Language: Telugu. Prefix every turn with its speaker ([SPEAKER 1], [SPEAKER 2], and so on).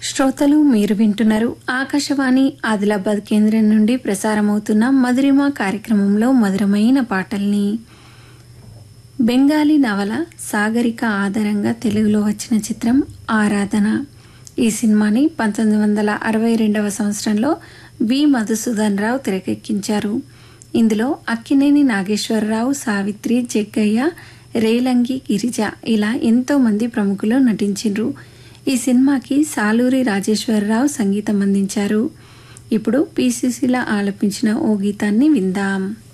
[SPEAKER 1] శ్రోతలు మీరు వింటున్నారు ఆకాశవాణి ఆదిలాబాద్ కేంద్రం నుండి ప్రసారమవుతున్న మధురిమ కార్యక్రమంలో మధురమైన పాటల్ని బెంగాలీ నవల సాగరిక ఆధారంగా తెలుగులో వచ్చిన చిత్రం ఆరాధన ఈ సినిమాని పంతొమ్మిది వందల అరవై రెండవ సంవత్సరంలో వి మధుసూదన్ రావు తెరకెక్కించారు ఇందులో అక్కినేని నాగేశ్వరరావు సావిత్రి జగ్గయ్య రేలంగి గిరిజ ఇలా ఎంతో మంది ప్రముఖులు నటించిండ్రు ఈ సినిమాకి సాలూరి రాజేశ్వరరావు సంగీతం అందించారు ఇప్పుడు పిసిసిలా ఆలపించిన ఓ గీతాన్ని విందాం